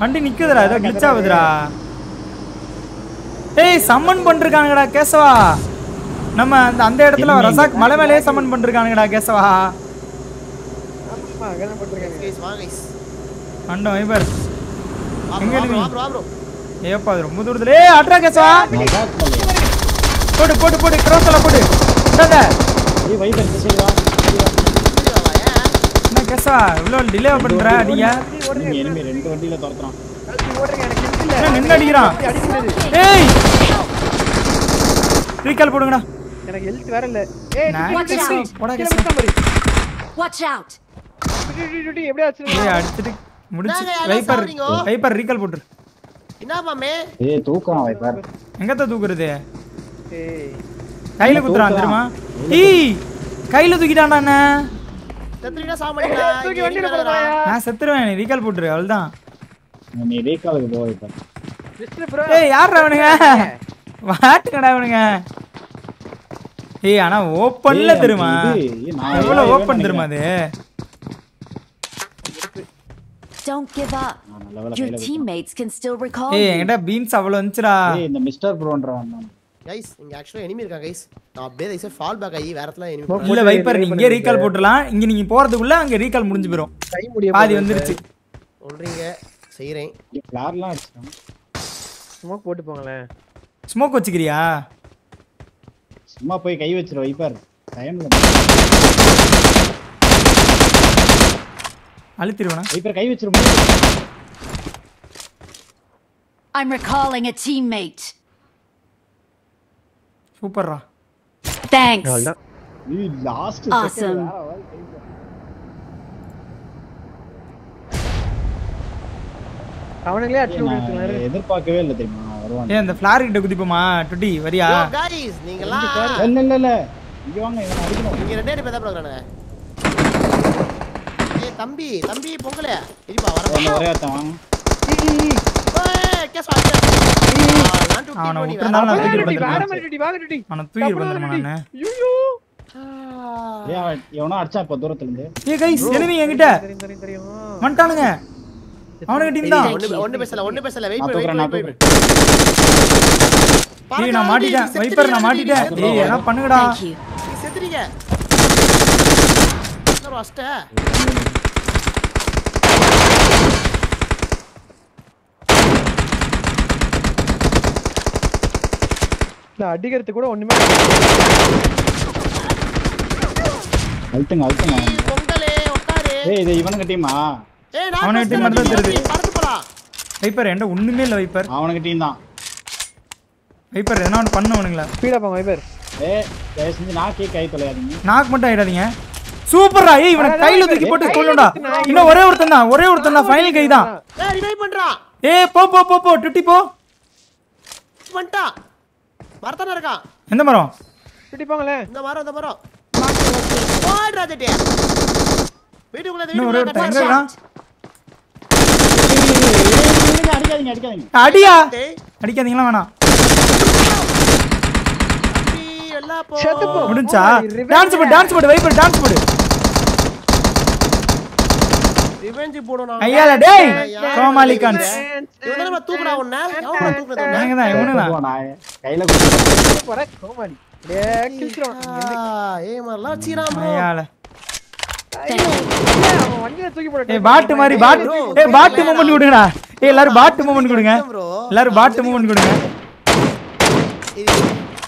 வண்டி நிக்குதுடா ஏதோ கிளிச் ஆகுதுடா ஏய் சம்மன் பண்ணிருக்கானுங்கடா கேசவா நம்ம அந்த அந்த இடத்துல ரசாக் மலை மேலேயே சம்மன் பண்ணிருக்கானுங்கடா கேசவா ஆமா அங்கதான் போட்டிருக்காங்க கைஸ் வா கைஸ் அண்டம் வைபர் எங்க வா enemy? ப்ரோ வா ப்ரோ ஏப்பா அது ரொம்ப தூரத்துல ஏய் அட்ரா கேசவா போடு போடு போடு கிராஸ்ல போடு இந்தாங்க ஏய் வைபர் இந்த சைடு வா என்ன கேசவா இவ்வளோ டிலே பண்ற அடிங்க நீங்க enemy ரெண்டு வண்டியில துரத்துறான் ஓடுறீங்க எனக்கு hit இல்ல என்ன நின்னு அடிக்கிறான் அடிக்க முடியாது ஏய் ரீகால் போடுங்கடா எனக்கு ஹெல்த் வேற இல்ல ஏய் நான் டிடி, டிடி, டிடி. போடா கீழே கேசவா. விட்டா பாரு. Watch out! டிடி, டிடி, டிடி, எப்படியா வச்சிருக்க? ஏய் அடிச்சிட்டு முடிச்சு என்னங்க யாரோ வைப்பர் சாவறீங்க? வைப்பர் ரீகால் போட்டுரு என்ன மாமே ஏய் தூக்குறான் வைபர் எங்கத்த தூக்குறது ஏய், கையில குத்துறான் தெரியுமா ஏய் கையில தூக்கிட்டான்டா என்ன செத்துறீனா சாமடிங்களா தூக்கி வண்டியில போடுறாயா? நான் செத்துருவேன் நீ ரீகால் போட்டுரு அவ்வளவுதான் நீ ரீகாலுக்கு போ வைபர் மிஸ்டர் ப்ரோ. ஏய் யாரா அவனுங்க வாட்டுங்கடா அவனுங்க ஏய் ஆனா ஓப்பன்ல ஏய், தெரியுமா இது, ஏய், நான் எவ்வளவு ஏன் ஓப்பன் தெரியுமா அது Don't give up. நான் நல்ல வேளை Your கையில குத்துறான். teammates can still recall ஏய் you. என்கிட்ட பீன்ஸ் அவ்வளவு வந்துச்சுடா ஏய் இந்த மிஸ்டர் ப்ரோன்றவன் தான் கைஸ் இங்க ஆக்சுவலா எனிமி இருக்காங்க கைஸ் நான் அப்படியே தைச ஃபால் பேக் ஆகி வேற இடத்துல எனிமி Smoke இல்ல போட்டு வைப்பர் try நீ இங்கே பண்ணுங்க. ரீகால் போட்டுலாம் இங்க நீங்க போறதுக்குள்ள அங்க ரீகால் முடிஞ்சு போயிரும் கை முடிய பாதி போகுது. வந்துருச்சு சொல்றீங்க செய்றேன் ஃபிளார்லாம் அடிச்சான் smoke போட்டு போங்களேன் ஸ்மோக் வச்சுக்கிறியா சும்மா போய் கை வச்சிரு வைப்பர் டைம்ல அழுத்திடுவேனா வைப்பர் கை வச்சிரு முடியாது. I'm recalling a teammate. சூப்பர்ரா Thanks. அவ்வளவுதான் ஏய் லாஸ்ட் Awesome. அவனுங்களே அடிச்சு விடுறாரு எதிர்பார்க்கவே இல்லை தெரியுமா வருவான் ஏய் அந்த ஃபிளார் கிட்ட குதிப்போமா டுட்டி வரியா கைஸ் நீங்கலாம் இல்ல இல்ல இல்ல இங்க வாங்க இவன் அடிக்கணும் நீங்க ரெண்டே பேர் தான் ப்ரோக்ரானுங்க ஏய் தம்பி தம்பி பொங்கலே இருப்பா ஒண்ணு வர ஒரே ஒருத்தன் வாங்க ஏய் கேஸ் வாங்க நான் டு அவனை பண்ணி விட்டுருந்தாலும் நான் தூக்கி டுடி, வேற வந்துருப்பேன் மாதிரி டுடி, வாங்க டுடி. அவனை தூக்கி வந்துருமா நானு ஐயோ. ஏய் அவன் எவனோ அடிச்சான் இப்ப தூரத்துல இருந்து ஏய் கைஸ் enemy என்கிட்ட தெரியும் தெரியும் தெரியும் வந்துட்டானுங்க அவனுங்க டீம் தான் ஒண்ணு ஒண்ணு பேசல ஒண்ணு பேசல வெயிட் நான் பண்ணு தூக்குறேன் நான் வெயிட் பண்ணு தூக்குறேன் ஏய் நான் மாட்டிட்டேன் வைப்பர் நான் மாட்டிட்டேன் ஏய் என்ன பண்ணுங்கடா Thank you. நீ செத்துறீங்க இன்னொரு அஷ்ட நான் அடிக்கிறதுக்கு கூட ஒண்ணுமே அழுத்துங்க அழுத்துங்க பொங்கலே உட்காரு ஏய் இது இவனுக்கு டீமா ஏய் நான் அவனை பேசுறேன், team மட்டும் நீ தெரியுது. பறந்து போலாம் வைப்பர் என்கிட்ட ஒண்ணுமே இல்ல வைப்பர் அவனுக்கு டீம் தான் வைப்பர் எதனா ஒன்று பண்ணுவனுங்களா ஸ்பீடா போங்க வைபர் ஏய் தயவு செஞ்சு நான் கே கை தொலையாதீங்க நாக்கு மட்டும் ஆயிடாதீங்க சூப்பர்ரா ஏய் இவனை கையில தூக்கி போட்டு கொள்ளுடா இன்னும் ஒரே ஒருத்தன் தான் ஒரே ஒருத்தன் தான் ஃபைனல் கை தான் ஏய் ரிவைவ் பண்றான் ஏய் போ போ போ போ டுட்டி போ வந்துட்டான் மரத்தான இருக்கான் எந்த மரம் டுடி போங்களேன் இந்த மரம் இந்த மரம் ஓடுறா தட்டி வீட்டுக்குள்ள இன்னும் ஒரே வீட்டுக்குள்ள ஒருத்தன் எங்க இருக்கான் அடிக்காதீங்க அடிக்காதீங்க அடியா டேய், அடிக்காதீங்களா வேணாம் தம்பி, எல்லாம் போ செத்து போ. முடிஞ்சா போடா, நீ revenge டான்ஸ் போடு டான்ஸ் போடு வைப்பர் டான்ஸ் போடு ரிவெஞ்ச் போடணும் ஐயால டேய் கோமாளி கான்ஸ் இவன் தானே தூக்குடா உன்னை எவன்டா தூக்குறது உன்னை? இவனுங்க தான் இவனு தான் போ, நான் கையில கொடுத்து போற கோமாளி டேய் கிழிச்சிரும் ஆ, ஏய் மாதிரிலாம் வச்சுக்கிறான் bro. ஐயால அவன் வண்டியில தூக்கி போட ஏய் பாட்டு மாதிரி பாட்டு ஏய் பாட்டு மூமெண்ட் கொடுங்கடா ஏய் எல்லாரும் பாட்டு மூமெண்ட் கொடுங்க bro. எல்லாரும் பாட்டு மூமெண்ட் கொடுங்க இது-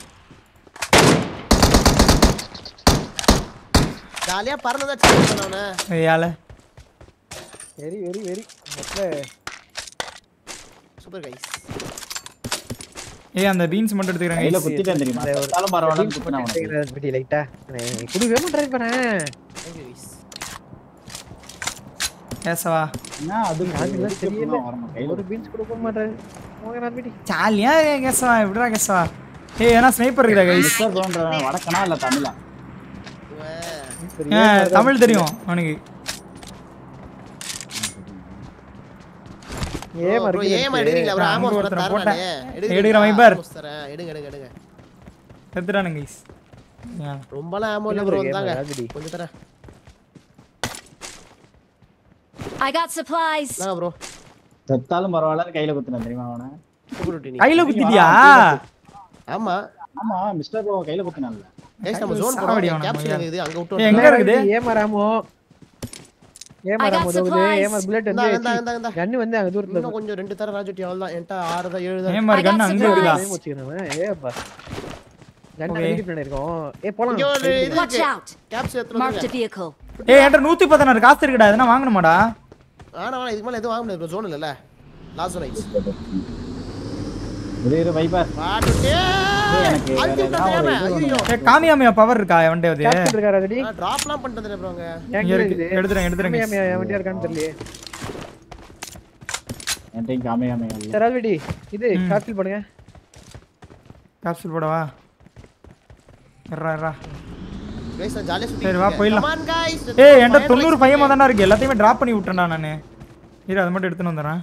ஜாலியா பறந்துதான் சேஞ்ச் பண்ணவன ஐயால வெரி வெரி வெரி மொத்தல சூப்பர் கைஸ் ஏய் அந்த பீன்ஸ் மட்டும் கையில எடுத்துக்கிறேன் குத்திட்டேன் தெரியுமா செத்தாலும் பரவாயில்லன்னு குத்தினேன் அவனுக்கு பட்டி லைட்டா குடுவே மாட்டேன் பண்ணேன் தேங்க் யூ கைஸ் பேசவா என்ன அது அதெல்லாம் தெரியல வரணும் கையில ஒரு பீன்ஸ் கொடுக்க மாட்டேன் போங்க நான் பட்டி ஜாலியா கேசவா எப்படிடா கேசவா ஏய் ஏன்னா ஸ்னைப்பர் இருக்குடா கைஸ் மிஸ்டர் ப்ரோன்றவன் வடக்கனா இல்ல தமிழா தமிழ் தெரியும் அவனுக்கு ஏ ப்ரோ மறுபடியும் ஏமா எடுக்கிறீங்களா ப்ரோ நான் ஆமா அங்க சொல்ல ஒருத்தனை தரேன் போட்டேன். நானு. எடுக்கிறேன் ஆ, வைப்பர். ஆமாம் தரேன். எடுங்க எடுங்க எடுங்க செத்துறானுங்க கைஸ் ரொம்பலாம் ஆமோ இல்ல இல்ல ப்ரோ bro, வந்தாங்க game விளையாடுடி. கொஞ்சம் தரேன் I got supplies. இந்தாங்க ப்ரோ செத்தாலும் பரவாயில்ல கையில குத்துனேன் தெரியுமா அவனை சூப்பர் விட்டு நீ கையில குத்திட்டியா ஆமா ஆமா மிஸ்டர் ப்ரோ கையில குத்துனான்ல கைஸ் நம்ம ஜோன் சாவடி போறோம் அவனை கேப்சூல் முதல்ல. இருக்குது அங்க விட்டு ஏய், எங்க வந்துட்டோம். இருக்குது ஏமாறாமோ ஏமாறாமோ I got உதவுது supplies. ஏமார் புல்லட் இந்தா, இந்தா, வந்து இந்தா, இந்தா. கண்ணு வந்து அங்க தூரத்துல இன்னும் கொஞ்சம் ரெண்டு தர ராஜுட்டி அவ்வளவுதான் என்கிட்ட ஆறு தான் ஏழு தான் ஏமாறு I got கண்ணு அங்க supplies. இருக்குதா டைம் வச்சுக்கிறேன் ஏப்பா கண்ணு Okay. ரெடி பண்ணிருக்கோம் ஏ போலாம் இங்க ஒரு இது Watch இருக்கு out. கேப்சூல் எடுத்து Marked a வந்துருங்க vehicle. ஏய் என்கிட்ட நூத்தி பதினாறு காசு இருக்குடா எதனா வாங்கணுமாடா ஆனா வேணாம் இதுக்கு மேல எதுவும் வாங்க முடியாது ஜோன் இல்லல லாஸ்ட் ஒன் ஐஸ் இரு இரு வைப்பர் வாட்டுட்டே எனக்கு வேற அழுத்தி விட்டா ஏதாவது ஒரு தெரியாம இது ஐயோ ஏ காமியாமையா பவர் இருக்கா எவன்டே அது கேப்சல் இருக்காரா ரெடி டிராப்லாம் பண்ணிட்டு வந்துடுறேன் ப்ரோங்க இங்க இருக்கு எடுத்துறேன் எடுத்துறேன் என் வண்டியா இருக்கான்னு தெரியல என்கிட்ட காமையாமே இல்ல சரி ரெடி இது கேப்சல் பண்ணுங்க காப்சூல் போடவா எர்ரா எர்ரா கைஸ் நான் ஜாலியா சுத்தி சரி, வா, போயிடலாம். கமான் கைஸ் ஏய் என்கிட்ட தொண்ணூறு பையமா தானே இருக்கு எல்லாத்தையுமே டிராப் பண்ணி விட்டேன்டா நானு இரு அதை மட்டும் எடுத்துன்னு வந்துடுறேன்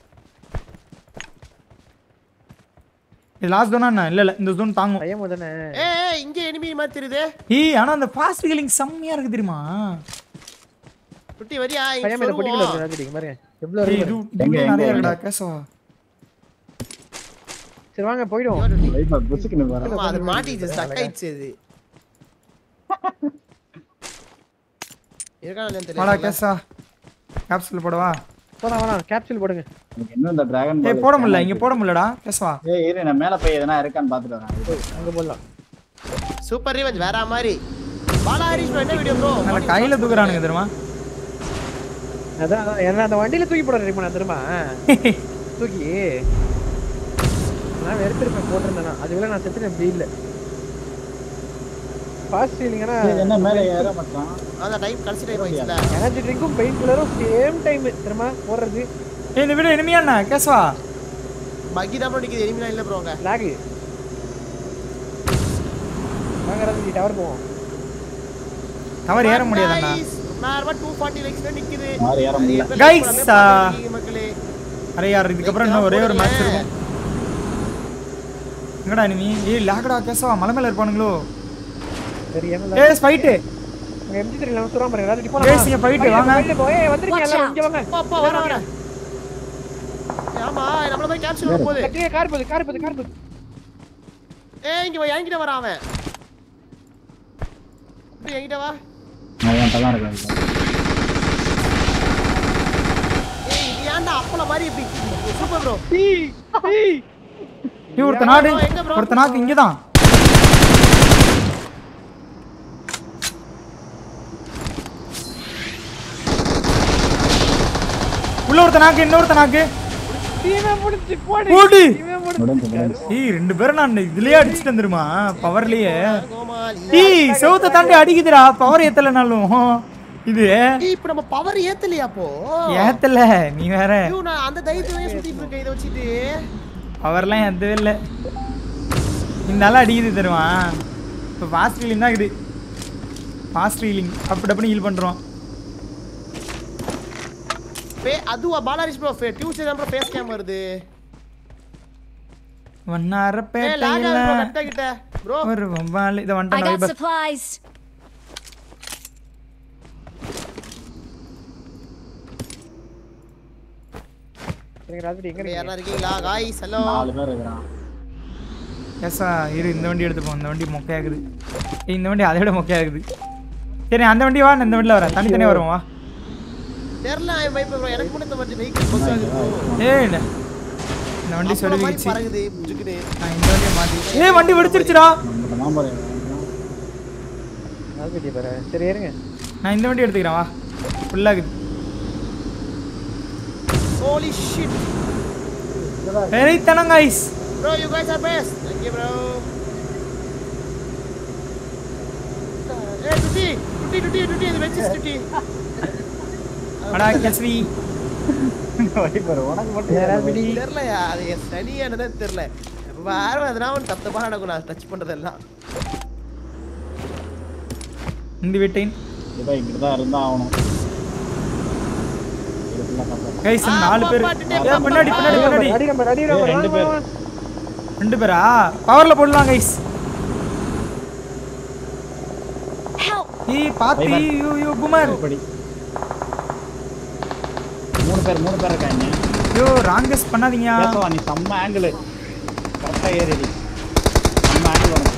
இது லாஸ்ட் ஜோனா என்ன இல்ல இல்ல இந்த ஜோன் தாங்கும் பையன் தானே ஏய் ஏய், இங்க எனிமி மாதிரி தெரியுது ஏய் ஆனா அந்த ஃபாஸ்ட் ஹீலிங் செம்மையா இருக்கு தெரியுமா குட்டி வரியா இங்க பையன் மேல பொட்டிக்குள்ள சொல்லுவோம். இருக்கு ராஜடி பாருங்க எவ்வளவு ஏய், இருக்கு இது எங்க, இது எங்க, நிறைய எங்க? இருக்குடா கேசவா சரி வாங்க போயிடும் வைப்பர் புசுக்குன்னு வர ஆமா, அது மாட்டிச்சு ஸ்டக் ஆயிடுச்சு அது இருக்கா இல்லையான்னு வாடா தெரியல கேசா கேப்சூல் போடவா போலாம் வேணாம் கேப்சூல் போடுங்க எனக்கு இன்னும் இந்த டிராகன் ஏய் போட முடியல இங்க போட முடியலடா கேசவா ஏய் இரு நான் மேல போய் எதனா இருக்கான்னு பாத்துட்டு வரேன் அங்க போடலாம் சூப்பர் ரிவெஞ்ச் வேற மாதிரி பாலா ஹரிஷ் bro, என்ன வீடியோ ப்ரோ நல்ல கையில தூக்குறானுங்க தெரியுமா அதான் அதான் என்ன அந்த வண்டியில தூக்கி போட ரெடி பண்ண தெரியுமா தூக்கி நான் வெறுத்திருப்பேன் போட்டிருந்தேன் அதுக்குள்ள நான் செத்துட்டேன் இப்படி இல்லை ஃபாஸ்ட் ஃபீலிங்கன்னா ஏய், என்ன மேல ஏற மாட்டான் அந்த டைம் கடைசி டைம் ஆயிடுச்சுல எனர்ஜி ட்ரிங்க்கும் பெயின் கில்லரும் சேம் டைம் தெரியுமா போடுறது ஏய் இந்த வீடு இனிமையா என்ன கேசவா பக்கி தான் bro நிக்குது எனிமிலாம் இல்ல ப்ரோங்க லாகு வாங்க ராஜி டவர் போவோம் தவறு ஏற முடியாதுண்ணா நார்மலா 240 லைக்ஸ்ல நிக்குது யாரும் ஏற முடியல நிறைய பேர் Guys, like ஆ. பண்ணாம பார்த்திருக்கீங்க மக்களே அரே யார் இதுக்கப்புறம் இன்னும் ஒரே ஒரு மேட்ச் இருக்கும் எங்கடா இனிமே ஏய் லாகடா கேசவா மலை மேல இருப்பானுங்களோ சரி என்ன ஏய் ஃபைட்டு அங்க எம்ஜி த்ரீ நம்ம சுறாம பாருங்க ராஜி Guys, இங்க fight, வாங்க. போய் வந்துருங்க Watch எல்லாம் out. இங்க வாங்க அப்பா அப்பா வர வர ஆமா நம்மள மாதிரி கேப்சூல் வர போகுது கட்டியே கார் போகுது கார் போகுது கார் போகுது ஏய் இங்க வா என்கிட்ட வர அவன் இப்படி என்கிட்ட வா நான் என்கிட்ட தான் இருக்கேன் ஏய் இது ஏன்டா அப்பள மாதிரி இப்படி சூப்பர் ப்ரோ நீ ஒருத்த நாடு எங்க bro? ஒருத்த நாக்கு இங்கதான் உள்ள ஒருத்த நாக்கு இன்னொருத்த நாக்கு டீமே முடிச்சு போடு போடு டீமே முடிச்சு முடிஞ்சு முடிஞ்சு ஏய் ரெண்டு பேரும் நான் இதுலயே அடிச்சுட்டு வந்துருமா பவர்லயே கோமாளி ஏய் செவுத்த தாண்டி அடிக்குதுடா பவர் ஏத்தலனாலும் இது ஏய் இப்போ நம்ம பவர் ஏத்தலையா அப்போ ஏத்தல நீ வேற ஐயோ நான் அந்த தைரியத்திலே சுத்திட்டு இருக்கேன் இதை வச்சுட்டு பவர்லாம் ஏத்தவே இல்லை இந்த அடிக்குது தருமா இப்போ ஃபாஸ்ட் ஹீலிங் தான் இது ஃபாஸ்ட் ஹீலிங் அப்படி டப்புனு ஹீல் பண்றோம் பே அதுவா பாலாரிஷ் ப்ரோ டியூஸ்டே தான் ப்ரோ ஃபேஸ் கேம் வருது ஏய் லாக் வண்ணாரப்பேட்டையில ஆகுது ப்ரோ கட்ட கிட்ட ப்ரோ ஒரு வவ்வால் இதை I வந்துட்டேன் got வைபர் supplies. சரிங்க ராஜி எங்க இங்க இருக்கீங்க யாரா இருக்கீங்களா காய்ஸ் ஹலோ நாலு பேர் இருக்கிறான் ஏசா இரு இந்த வண்டி எடுத்துப்போம் இந்த வண்டி மொக்கையாகுது ஏய் இந்த வண்டி அதை விட மொக்கையாகுது சரி அந்த வண்டி வா நான் இந்த வண்டியில் வரேன் தனித்தனியாக வருவோம் வா தெரியல ஐ வைப் ப்ரோ எனக்கு மட்டும் இந்த மாதிரி வெஹிக்கிள் பஸ் ஆகுது bro. ஏய் இந்த இந்த வண்டி அப்பளம் மாதிரி சொருவிச்சு பறகுது புஜுக்குது நான் இந்த வண்டியை மாற்றி ஏய் வண்டி வெடிச்சிருச்சுடா நம்மகிட்ட தான் பாரு ராஜி பாரு சரி ஏறுங்க நான் இந்த வண்டி எடுத்துக்கிறேன் வா ஃபுல்லாகுது ஹோலி ஷிட் வெறித்தனம் guys bro you guys are best thank you bro ஏய் டுட்டி டுட்டி டுட்டி டுட்டி இது வெச்சு டுட்டி அடா கேசரி வைப்பர் உனக்கு மட்டும் ஏன் ஏற ராஜி தெரியலையா அது என் சனியானதே தெரியல வேற எதுனா அவன் தப்பு தப்பா நடக்கும் நான் டச் பண்றதெல்லாம் இந்த வீட்டையும் இதான் இங்கிட்டு தான் இருந்தா ஆகணும் இது full ஆ காப்பாத்து. கைஸ் ஆ, நாலு பேர் பாப்பாட்டுட்டே, ஏய், பின்னாடி பின்னாடி பின்னாடி அடி நம்பர் அடி நம்பர் ரெண்டு வாங்க, பேர். வாங்க. ரெண்டு பேரா பவர்ல போடலாம் கைஸ் Help! ஏய் பாத்தி Bye, bye. You you Kumar இப்படி மூணு பேர் மூணு பேர் இருக்காங்க யூ ஐயோ ராங்கஸ் பண்ணாதீங்க கேசவா நீ செம்ம ஆங்கிள் கரெக்டா ஏறிடி செம்ம ஆங்கிள் வரும்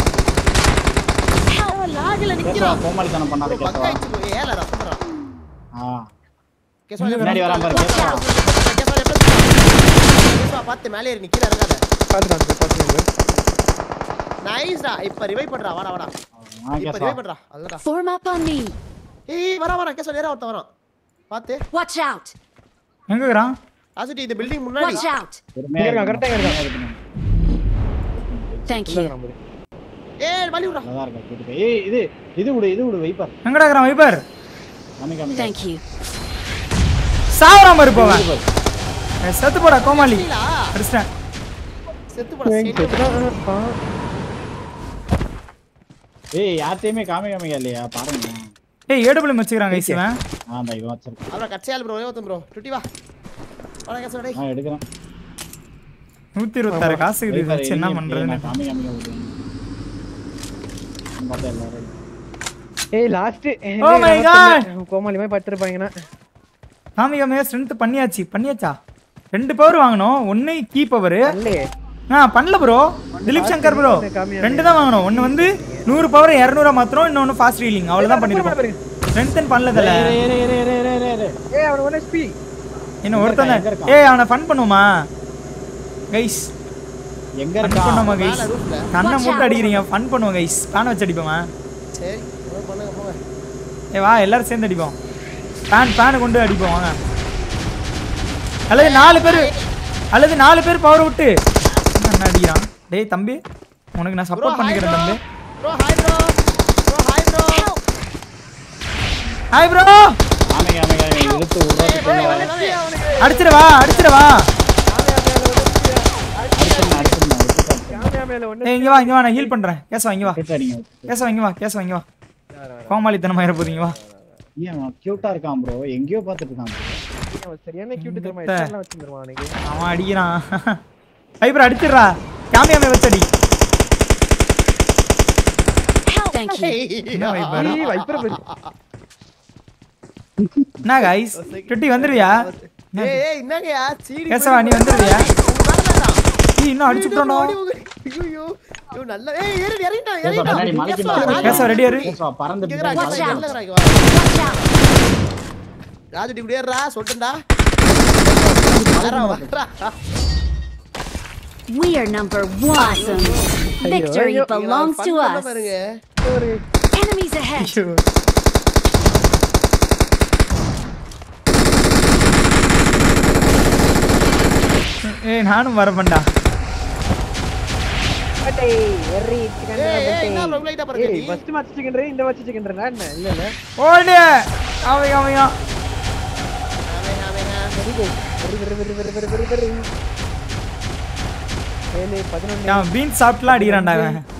லாகில கேசவா நிக்கிறான் கோமாளித்தனம் பண்ணாத பக்கா கேசவா ஆயிடுச்சு ஏல ரசம்றான் ஆ கேசவா முன்னாடி வரான் பாரு கேசவா கேசவா கேசவா பார்த்து மேலே ஏறி நிக்கிற இறங்காத பாத்துறான் பாத்துறான் நைஸ்டா இப்ப ரிவைவ் பண்றா வாடா வாடா ஆ இப்ப கேசவா ரிவைவ் பண்றா அதுடா Form up on me. ஏய் வரா வரா கேசவா நேரா ஒருத்தன் வரான் பாத்து Watch out. எங்க இருக்கிறான் ஆசிட்டி இந்த பில்டிங் முன்னாடி Watch out. பொறுமையா இருக்கான், இருக்கணும், correct ஆ இருக்கான். பொறுமையா இருக்கணும். Thank you. ஏய் வலி விடுறா நல்லா இருக்கா கேட்டுக்க ஏய் இது இது விடு இது விடு வைப்பர் எங்கடா இருக்கிறான் வைப்பர் காமி காமி Thank you. சாவறாம இருப்பவன் ஏய், செத்து போடா கோமாளி இல்லா அடிச்சிட்டேன் செத்து போடா செத்து ஏய் யார்ட்டையுமே காமி காமிக்கா இல்லையா பாருங்க ஏய் ஏடபிள்யூ வச்சுக்கிறாங்க ஐஸ் இவன் ஆ அந்த இவன் வச்சிருக்கான் அப்புறம் கட்சியால் ப்ரோ ஏவத்தம் ப்ரோ டுட்டி வா வாடா கேசவா டேய் நான் எடுக்கிறேன் நூத்தி இருபத்தாறு காசு இது வைப்பர், வச்சு என்ன எங்க பண்றதுன்னு நான் காமி காமிக்க விடுவேன் பார்த்தா எல்லாரும் ஏய் லாஸ்ட் Oh my God. கோமாளி மாதிரி பட்டிருப்பாங்கன்னா காமிகாமையா ஸ்ட்ரென்த் பண்ணியாச்சு பண்ணியாச்சா ரெண்டு பவர் வாங்கணும் ஒன்னு கீ பவர் இல்லையே ஆ பண்ணல ப்ரோ திலீப் சங்கர் ப்ரோ ரெண்டு தான் வாங்கணும் ஒன்னு வந்து நூறு பவர் இரநூறுவா மாத்திரம் இன்னொன்னு ஃபாஸ்ட் ரீலிங் அவ்வளவுதான் பண்ணிருக்கோம் ஸ்ட்ரென்தன் பண்ணலதல்ல ஏறு, ஏறு, ஏறு, ஏறு, ஏறு, ஏறு, ஏறு. ஏய் அவன் ஒன் எஸ்பி இன்னும் ஒருத்தன் எங்க இருக்கான்? ஏய் அவனை ஃபன் பண்ணுவோமா கைஸ் எங்க ஃபன் இருக்கா பண்ணுவோமா கைஸ் மேல ரூஃப்ல கண்ணை மூட்டை அடிக்கிறீங்க ஃபன் பண்ணுவோம் கைஸ் பேன் வச்சு அடிப்போமா சரி ஏதோ பண்ணுங்க போங்க ஏ வா எல்லாரும் சேர்ந்து அடிப்போம் பேன் பேனை கொண்டு அடிப்போம் வாங்க அல்லது நாலு பேர் அல்லது நாலு பேர் பவர் விட்டு என்ன அடிக்கிறான் டேய் தம்பி உனக்கு நான் ப்ரோ சப்போர்ட் ஹாய் பண்ணிக்கிறேன் ப்ரோ தம்பி bro hi bro bro hi bro hi bro காமி காமி காமி இழுத்து விடுறதுக்கு அடிச்சிடவா அடிச்சிடவா அடிச்சிடணும் அடிச்சிடணும் விட்டுட்டு கேமரா மேல ஒண்ணு ஏய் இங்க வா இங்க வா நான் ஹீல் பண்றேன் கேசவா இங்க வா விட்டுட்டு அடிங்க கேசவா இங்க வா கேசவா இங்க வா கோமாளித்தனமா இருப்பது இங்க வா ஏன் அவன் கியூட்டா இருக்கான் ப்ரோ எங்கேயோ பார்த்துட்டு இருக்கான் bro. அவன் சரியான கியூட் தெரியுமா முட்டை. எல்லாம் வச்சிருவான் அன்னைக்கு அவன் அடிக்கிறான் ஹைப்ரா அடிச்சிடுறா கேமியாமே வச்சு அடி Thank you. என்ன வைப்பர் ஏய் வைப்பர் பாரு என்ன கைஸ் டுட்டி வந்துருவியா ஏய் ஏய் என்னங்கயா சீடி கேசவா, நீ வந்துடுவியா? நீ இன்னும் அடிச்சுட்டோம் ஐயோ ஐயோ நல்ல ஏய் ஏறி இறங்கிட்டா கேசவா, பின்னாடி இறங்கிட்டா மலைக்கு கேசவா, மேல ராஜு- கேசவா, ready ஆ இரு. கேசவா, பறந்துட்டு இங்க பின்னாடி இருக்கிறான், Watch மலைக்கு இங்க out. இருக்கிறான், இங்க வா. Watch out. ராஜு இப்படி ஏறுறா சொல்லிட்டேன்டா வரா வரா We are number one. Awesome. Victory ஐயோ. belongs to fun பண்ண us. பாருங்க Enemies ahead. ஏய் நானும் வரப்பண்டா பட்டே எரி சிக்கன் ஏய், ஏய், பட்டே என்ன bro, இவ்வளவு இதா பாருங்க ஏய் நீ? ஃபர்ஸ்ட் மேட்ச் சிக்கன் ரே இந்த மேட்ச் சிக்கன் ரே என்ன இல்ல இல்ல ஓடு அவங்க அவங்க ஆமே, ஆமே, ஆமே. Very good very very very very very very very ஏழு பதினொன்று அவன் பீன்ஸ் சாப்பிட்டுலாம் அடிக்கிறான்டா அவன்